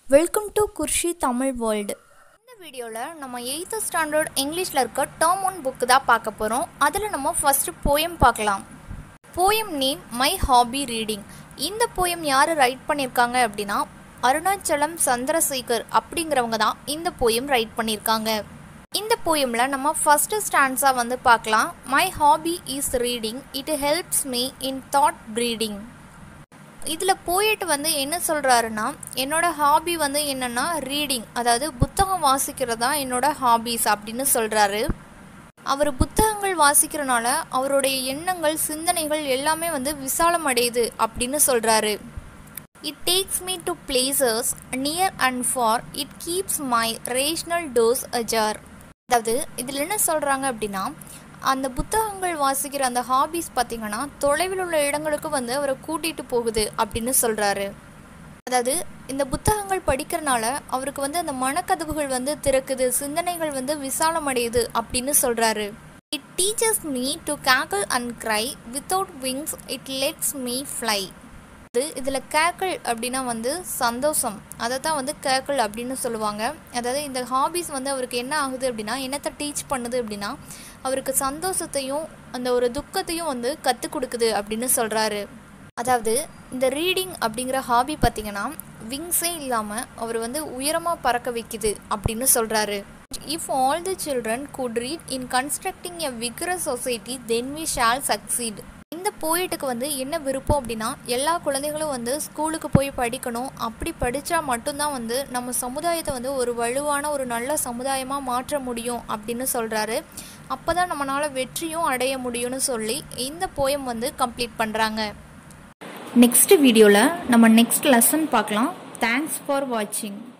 welcome to Kurshi Tamil world இந்த வீடியோவில் நம்ம எயித்து ஸ்டாண்டர்ட் இங்கிலீஷில் இருக்க டேர்ம் ஒன் புக்கு தான் பார்க்க போகிறோம் அதில் நம்ம ஃபஸ்ட்டு போயம் பார்க்கலாம் poem name my hobby reading இந்த போயம் யார் ரைட் பண்ணியிருக்காங்க அப்படின்னா அருணாச்சலம் சந்திரசேகர் அப்படிங்கிறவங்க தான் இந்த போயம் ரைட் பண்ணியிருக்காங்க இந்த போயமில் நம்ம ஃபஸ்ட்டு ஸ்டாண்ட்ஸாக வந்து பார்க்கலாம் my hobby is reading it helps me in thought breeding இதில் போயிட்டு வந்து என்ன சொல்கிறாருன்னா என்னோட ஹாபி வந்து என்னென்னா ரீடிங் அதாவது புத்தகம் வாசிக்கிறது தான் என்னோட ஹாபிஸ் அப்படின்னு சொல்கிறாரு அவர் புத்தகங்கள் வாசிக்கிறனால அவருடைய எண்ணங்கள் சிந்தனைகள் எல்லாமே வந்து விசாலம் அடையுது அப்படின்னு சொல்கிறாரு it takes me to places near and far it keeps my rational doors ajar அதாவது இதில் என்ன சொல்கிறாங்க அப்படின்னா அந்த புத்தகங்கள் வாசிக்கிற அந்த ஹாபிஸ் பார்த்திங்கன்னா தொலைவில் உள்ள இடங்களுக்கு வந்து அவரை கூட்டிகிட்டு போகுது அப்படின்னு சொல்கிறாரு அதாவது இந்த புத்தகங்கள் படிக்கிறனால அவருக்கு வந்து அந்த மனக்கதவுகள் வந்து திறக்குது சிந்தனைகள் வந்து விசாலமடையுது அப்படின்னு சொல்கிறாரு it teachers me to cackle and cry without wings it lets me fly இதில் கேக்கல் அப்படின்னா வந்து சந்தோஷம் அதை தான் வந்து கேக்கல் அப்படின்னு சொல்லுவாங்க அதாவது இந்த ஹாபிஸ் வந்து அவருக்கு என்ன ஆகுது அப்படின்னா என்னத்தை டீச் பண்ணுது அப்படின்னா அவருக்கு சந்தோஷத்தையும் அந்த ஒரு துக்கத்தையும் வந்து கற்றுக் கொடுக்குது அப்படின்னு சொல்கிறாரு அதாவது இந்த ரீடிங் அப்படிங்கிற ஹாபி பார்த்திங்கன்னா விங்ஸே இல்லாமல் அவர் வந்து உயரமாக பறக்க வைக்குது அப்படின்னு சொல்கிறாரு if all the children could read in constructing a vigorous society then we shall succeed இந்த போயிட்டுக்கு வந்து என்ன விருப்பம் அப்படின்னா எல்லா குழந்தைகளும் வந்து ஸ்கூலுக்கு போய் படிக்கணும் அப்படி படித்தா மட்டும்தான் வந்து நம்ம சமுதாயத்தை வந்து ஒரு வலுவான ஒரு நல்ல சமுதாயமாக மாற்ற முடியும் அப்படின்னு சொல்கிறாரு அப்போ தான் நம்மளால் வெற்றியும் அடைய முடியும்னு சொல்லி இந்த போயம் வந்து கம்ப்ளீட் பண்ணுறாங்க நெக்ஸ்ட் வீடியோவில் நம்ம நெக்ஸ்ட் லெசன் பார்க்கலாம் தேங்க்ஸ் ஃபார் வாட்சிங்